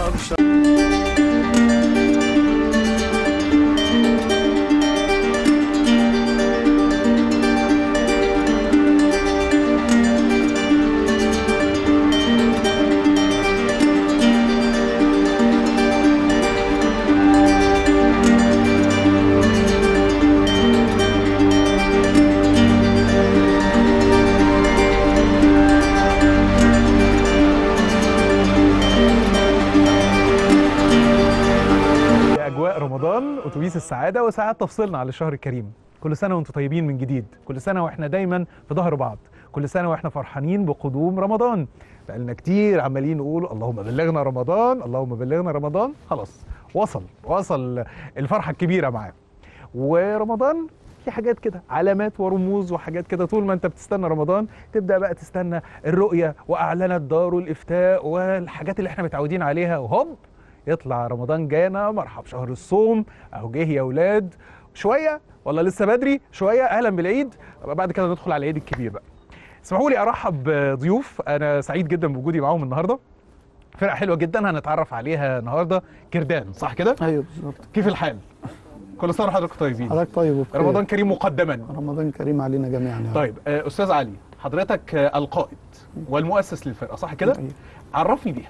مرحب اجواء رمضان اتوبيس السعاده وساعات تفصلنا على الشهر الكريم كل سنه وانتم طيبين من جديد كل سنه واحنا دايما في ظهر بعض كل سنه واحنا فرحانين بقدوم رمضان بقالنا كتير عمالين نقول اللهم بلغنا رمضان اللهم بلغنا رمضان خلاص وصل وصل الفرحه الكبيره معاه ورمضان في حاجات كده علامات ورموز وحاجات كده طول ما انت بتستنى رمضان تبدا بقى تستنى الرؤيه واعلنت دار الافتاء والحاجات اللي احنا متعودين عليها وهوب يطلع رمضان جانا مرحب شهر الصوم اهو جه يا اولاد شويه ولا لسه بدري شويه اهلا بالعيد بعد كده ندخل على العيد الكبير بقى اسمحوا لي ارحب بضيوف انا سعيد جدا بوجودي معاهم النهارده فرقه حلوه جدا هنتعرف عليها النهارده كردان صح كده ايوه بالظبط كيف الحال كل سنه وحضرتك طيبين حضرتك طيب وبخير. رمضان كريم مقدما رمضان كريم علينا جميعا يا رب. طيب آه، استاذ علي حضرتك آه، القائد والمؤسس للفرقه صح كده أيوة. عرفني بيها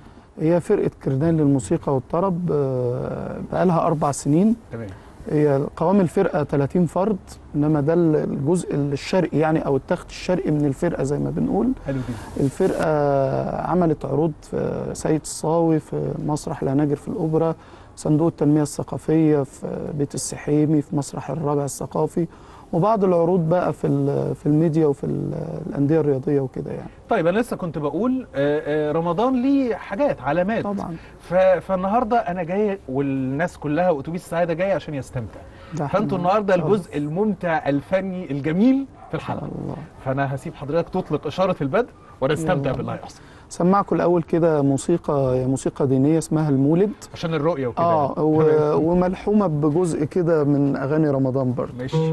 هي فرقه كردان للموسيقى والطرب آه، بقالها اربع سنين تمام هي قوام الفرقه 30 فرد انما ده الجزء الشرقي يعني او التخت الشرقي من الفرقه زي ما بنقول حلو جدا الفرقه عملت عروض في سيد الصاوي في مسرح الهناجر في الاوبرا صندوق التنميه الثقافيه في بيت السحيمي في مسرح الرابع الثقافي وبعض العروض بقى في ال- في الميديا وفي ال- الانديه الرياضيه وكده يعني طيب انا لسه كنت بقول آه، آه، رمضان ليه حاجات علامات طبعا ف... فالنهارده انا جاي والناس كلها واتوبيس السعاده جاي عشان يستمتع ده فانتوا حلو. النهارده إن شاء الله. الجزء الممتع الفني الجميل في إن شاء الحلقه الله فانا هسيب حضرتك تطلق اشاره البدء ونستمتع يلا. بالله يحصل سمعكم الاول كده موسيقى موسيقى دينيه اسمها المولد عشان الرؤيه وكده اه يعني. و... تمام. وملحومه بجزء كده من اغاني رمضان برضه ماشي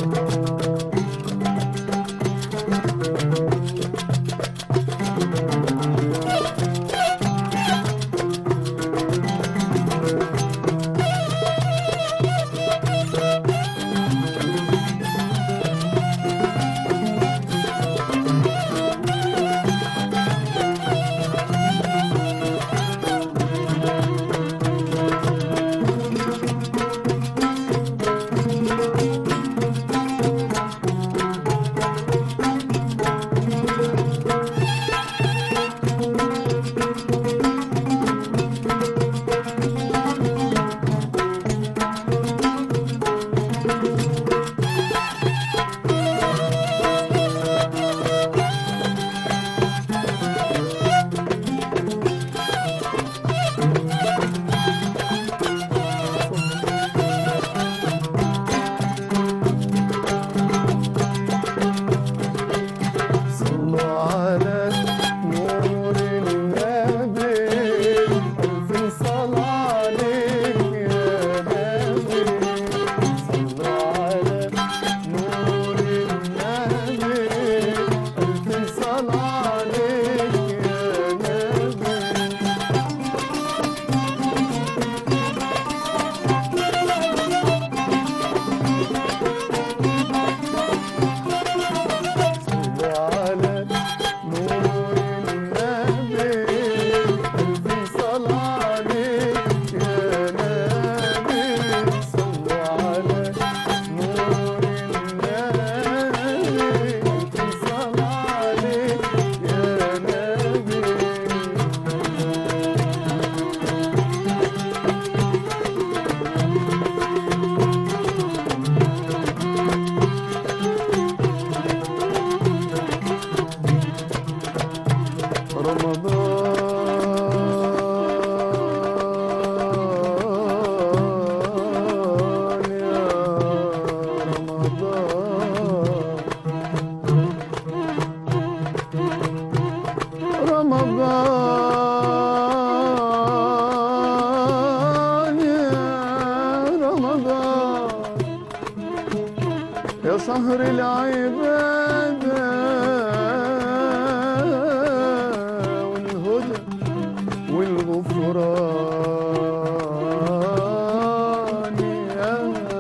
Thank يا شهر العبادة والهدى والغفران يا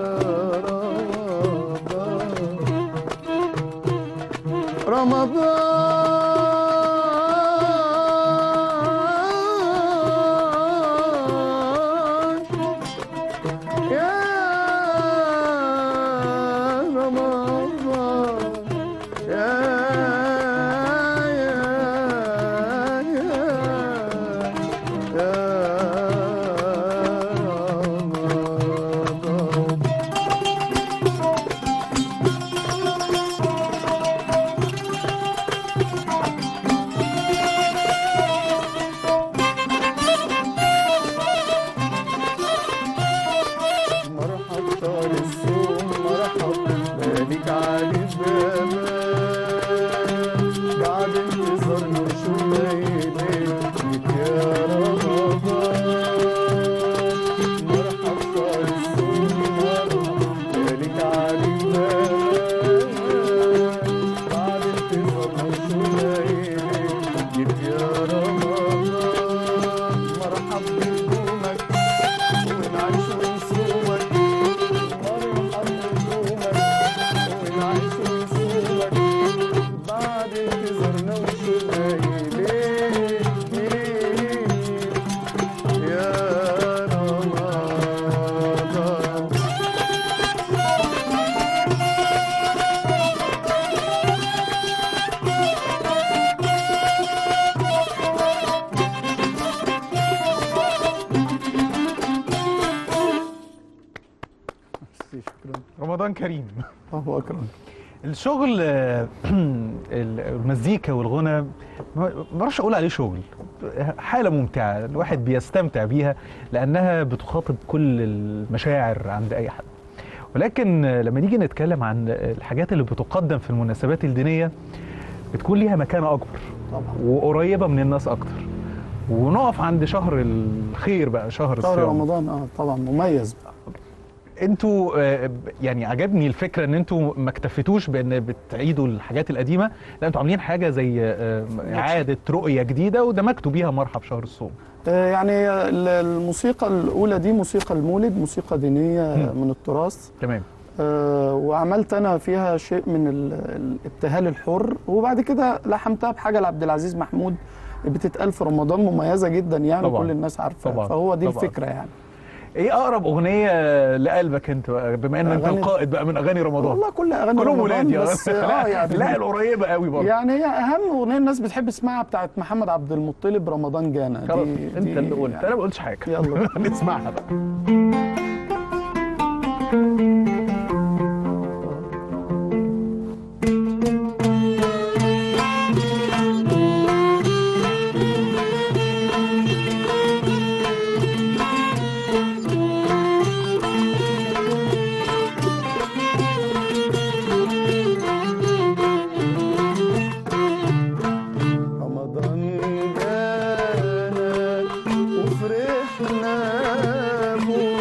رمضان رمضان يا رمضان يا يا يا يا رمضان مرحب شهر الصوم مرحب بالك علي بابك بعد انتظار نشوف ليلتك يا رمضان مرحب شهر الصوم مرحب بالك علي بابك بعد انتظار نشوف ليلتك يا رمضان مرحب بهدومك ونعيش ونصومك مرحب بهدومك ونعيش ونصومك بعد انتظارنا وشوقنا إليك إليك يا رمضان شكرا رمضان كريم الله أكرم الشغل آه، المزيكا والغنى ما بعرفش اقول عليه شغل حاله ممتعه الواحد بيستمتع بيها لانها بتخاطب كل المشاعر عند اي حد ولكن آه، لما نيجي نتكلم عن الحاجات اللي بتقدم في المناسبات الدينيه بتكون ليها مكانه اكبر طبعا وقريبه من الناس اكتر ونقف عند شهر الخير بقى شهر شهر الصيام رمضان اه طبعا مميز انتوا آه، ب- يعني عجبني الفكره ان انتوا ما اكتفيتوش بان بتعيدوا الحاجات القديمه لا انتوا عاملين حاجه زي آه، اعاده رؤيه جديده ودمجتوا بيها مرحب شهر الصوم آه، يعني ال- الموسيقى الأولى دي موسيقى المولد موسيقى دينية مم. من التراث تمام آه، وعملت أنا فيها شيء من ال- الابتهال الحر وبعد كده لحمتها بحاجة لعبد العزيز محمود بتتقال في رمضان مميزة جدا يعني طبعاً. كل الناس عارفاها طبعاً. فهو دي طبعاً. الفكرة يعني ايه اقرب اغنيه لقلبك انت بقى بما ان انت أغاني- القائد بقى من اغاني رمضان والله كل أغاني كلهم رمضان ولاد يا بس اه يعني لا القريبه قوي برضه يعني هي أهم أغنية الناس بتحب تسمعها بتاعت محمد عبد المطلب رمضان جانا خلاص دي انت دي اللي قلت يعني. انا ما قلتش حاجه يلا. نسمعها بقى رمضان جانا وفرحنا به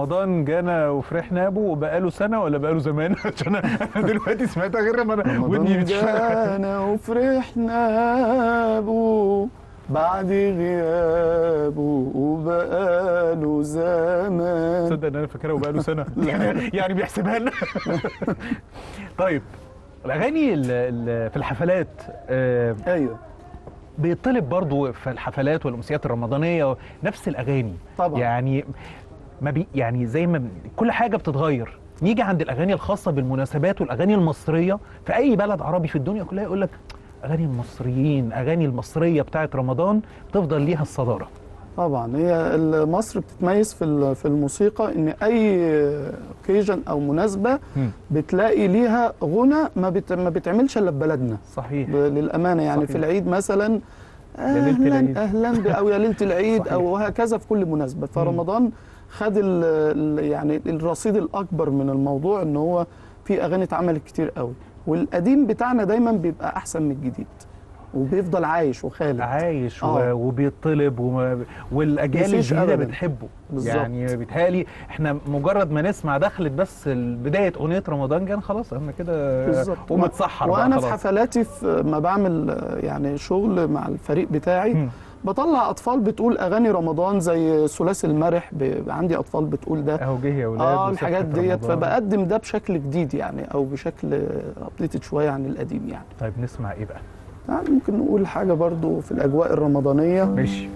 رمضان جانا وفرحنا به وبقاله سنه ولا بقاله زمان عشان انا دلوقتي سمعتها غير لما انا ودني رمضان بتشتغل جانا وفرحنا بو بعد غيابه وبقاله زمان تصدق ان انا فاكرها وبقاله سنه يعني بيحسبها لنا طيب الاغاني ال- ال- في الحفلات آه، ايوه بيطلب برضو في الحفلات والامسيات الرمضانيه نفس الاغاني طبعا يعني ما بي يعني زي ما كل حاجه بتتغير نيجي عند الاغاني الخاصه بالمناسبات والاغاني المصريه في اي بلد عربي في الدنيا كلها يقول لك اغاني المصريين اغاني المصريه بتاعت رمضان تفضل ليها الصداره طبعا هي مصر بتتميز في ال- في الموسيقى ان اي اوكيجن او مناسبه مم. بتلاقي ليها غنى ما بت ما بتعملش الا في بلدنا صحيح ب- للامانه يعني صحيح. في العيد مثلا يا ليلة اهلا العيد. اهلا ب- او يا ليله العيد صحيح. او وهكذا في كل مناسبه فرمضان خد ال ال يعني الرصيد الاكبر من الموضوع ان هو في اغاني اتعملت كتير قوي والقديم بتاعنا دايما بيبقى احسن من الجديد وبيفضل عايش وخالد عايش و... آه. وبيطلب وما... والاجيال مفيش الجديده أبداً. بتحبه بالظبط. يعني بيتهيألي احنا مجرد ما نسمع دخلت بس ال- بدايه اغنيه رمضان كان خلاص احنا كده بالظبط ومتسحر بقى وانا في خلاص. حفلاتي في ما بعمل آه، يعني شغل مع الفريق بتاعي مم. بطلع اطفال بتقول اغاني رمضان زي ثلاثي المرح ب... عندي اطفال بتقول ده اهو جه يا ولاد اه وسبحة الحاجات ديت رمضان. فبقدم ده بشكل جديد يعني او بشكل ابديتد شويه عن القديم يعني طيب نسمع ايه بقى يعني ممكن نقول حاجه برضو في الاجواء الرمضانيه ماشي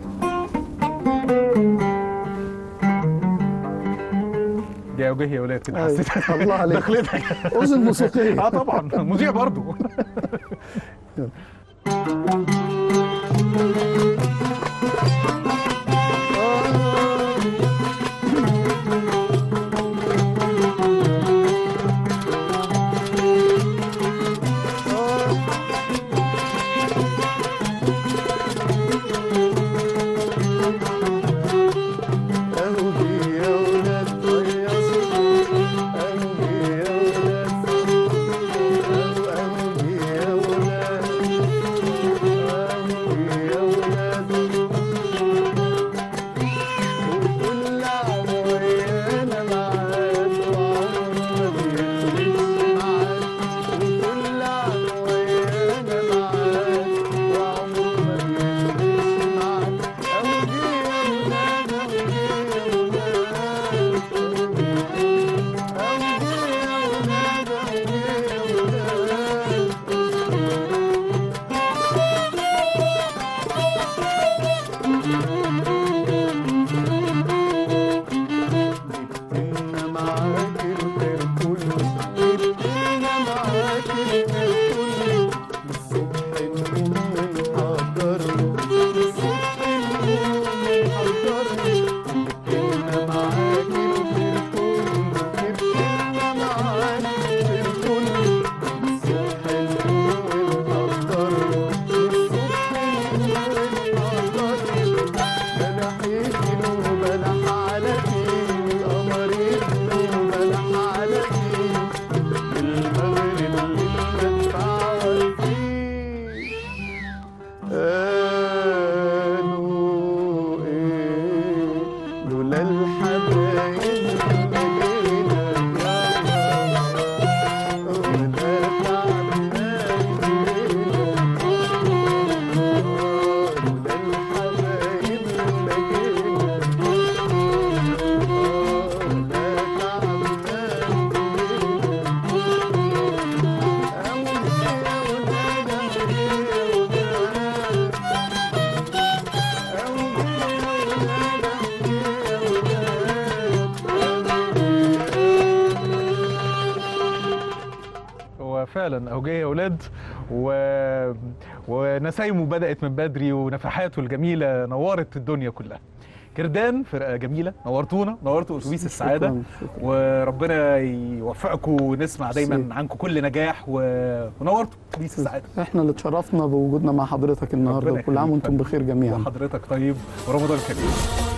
يا وجه يا ولاد كده أيوة. حسيت الله عليك دخلتك اذن موسيقيه اه طبعا مذيع برضه قالوا ايه لولا الحبايب ما جينا يا ولا تعبنا لولا الحبايب ما جينا ولا هو فعلا اهو جه يا ولاد و... ونسايمه بدات من بدري ونفحاته الجميله نورت الدنيا كلها كردان فرقه جميله نورتونا نورتوا اتوبيس السعاده شكراً، شكراً. وربنا يوفقكم ونسمع دايما عنكم كل نجاح و... ونورتوا اتوبيس السعاده احنا اللي اتشرفنا بوجودنا مع حضرتك النهارده ربنا وكل عام يخليك وانتم فندم. بخير جميعا وحضرتك طيب ورمضان كريم